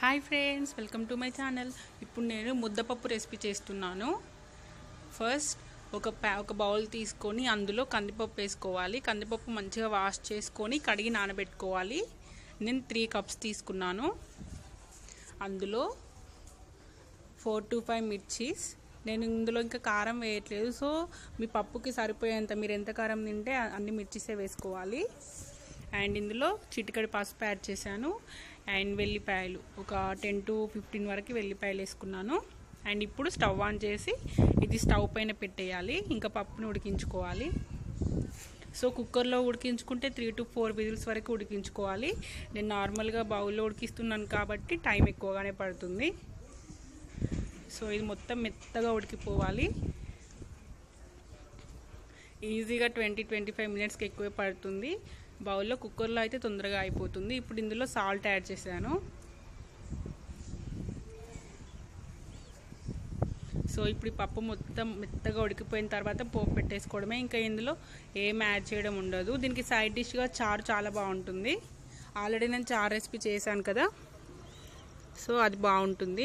hi friends welcome to my channel ఇప్పుడు నేను ముద్దపప్పు రెసిపీ చేస్తున్నాను ఫస్ట్ ఒక ప్యా ఒక బౌల్ తీసుకొని అందులో కందిపప్పు వేసుకోవాలి కందిపప్పు మంచిగా వాష్ చేసుకొని కడిగి నానబెట్టుకోవాలి నేను త్రీ కప్స్ తీసుకున్నాను అందులో ఫోర్ టు ఫైవ్ మిర్చీస్ నేను ఇందులో ఇంకా కారం వేయట్లేదు సో మీ పప్పుకి సరిపోయేంత మీరు ఎంత కారం తింటే అన్ని మిర్చీసే వేసుకోవాలి అండ్ ఇందులో చిటికడి పసుపు యాడ్ చేశాను అండ్ వెల్లిపాయలు ఒక టెన్ టు ఫిఫ్టీన్ వరకు వెల్లిపాయలు వేసుకున్నాను అండ్ ఇప్పుడు స్టవ్ ఆన్ చేసి ఇది స్టవ్ పైన పెట్టేయాలి ఇంకా పప్పుని ఉడికించుకోవాలి సో కుక్కర్లో ఉడికించుకుంటే త్రీ టు ఫోర్ విజిల్స్ వరకు ఉడికించుకోవాలి నేను నార్మల్గా బౌల్లో ఉడికిస్తున్నాను కాబట్టి టైం ఎక్కువగానే పడుతుంది సో ఇది మొత్తం మెత్తగా ఉడికిపోవాలి ఈజీగా ట్వంటీ ట్వంటీ ఫైవ్ మినిట్స్కి ఎక్కువే పడుతుంది బౌల్లో కుక్కర్లో అయితే తొందరగా అయిపోతుంది ఇప్పుడు ఇందులో సాల్ట్ యాడ్ చేశాను సో ఇప్పుడు ఈ పప్పు మొత్తం మెత్తగా ఉడికిపోయిన తర్వాత పోపు పెట్టేసుకోవడమే ఇంకా ఇందులో ఏం యాడ్ చేయడం ఉండదు దీనికి సైడ్ డిష్గా చారు చాలా బాగుంటుంది ఆల్రెడీ నేను చారు రెసిపీ చేశాను కదా సో అది బాగుంటుంది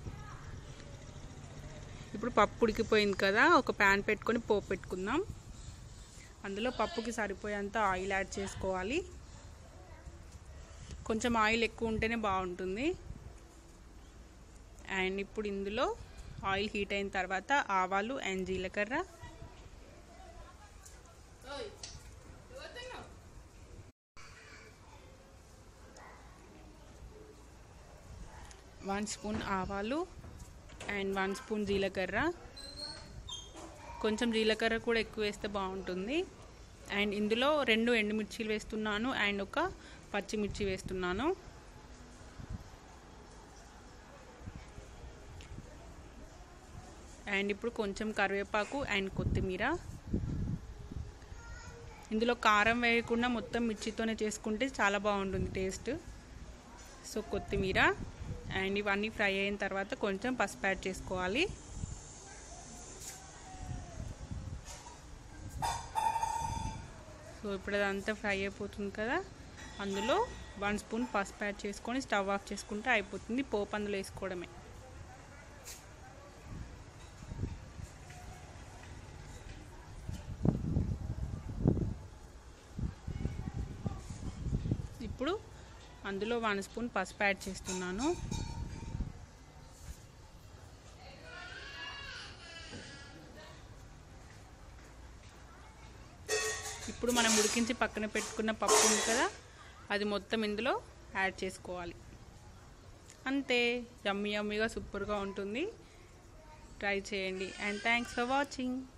ఇప్పుడు పప్పు ఉడికిపోయింది కదా ఒక ప్యాన్ పెట్టుకొని పోపు పెట్టుకుందాం అందులో పప్పుకి సరిపోయేంత ఆయిల్ యాడ్ చేసుకోవాలి కొంచెం ఆయిల్ ఎక్కువ ఉంటేనే బాగుంటుంది అండ్ ఇప్పుడు ఇందులో ఆయిల్ హీట్ అయిన తర్వాత ఆవాలు అండ్ జీలకర్ర వన్ స్పూన్ ఆవాలు అండ్ వన్ స్పూన్ జీలకర్ర కొంచెం జీలకర్ర కూడా ఎక్కువ వేస్తే బాగుంటుంది అండ్ ఇందులో రెండు ఎండుమిర్చీలు వేస్తున్నాను అండ్ ఒక పచ్చిమిర్చి వేస్తున్నాను అండ్ ఇప్పుడు కొంచెం కరివేపాకు అండ్ కొత్తిమీర ఇందులో కారం వేయకుండా మొత్తం మిర్చితోనే చేసుకుంటే చాలా బాగుంటుంది టేస్ట్ సో కొత్తిమీర అండ్ ఇవన్నీ ఫ్రై అయిన తర్వాత కొంచెం పసుపు యాడ్ చేసుకోవాలి సో ఇప్పుడు అదంతా ఫ్రై అయిపోతుంది కదా అందులో వన్ స్పూన్ పసుపు యాడ్ చేసుకొని స్టవ్ ఆఫ్ చేసుకుంటే అయిపోతుంది పోపు అందులో వేసుకోవడమే ఇప్పుడు అందులో వన్ స్పూన్ పసుపు యాడ్ చేస్తున్నాను ఇప్పుడు మనం ఉడికించి పక్కన పెట్టుకున్న పప్పు ఉంది కదా అది మొత్తం ఇందులో యాడ్ చేసుకోవాలి అంతే యమ్మీ యమ్మీగా సూపర్గా ఉంటుంది ట్రై చేయండి అండ్ థ్యాంక్స్ ఫర్ వాచింగ్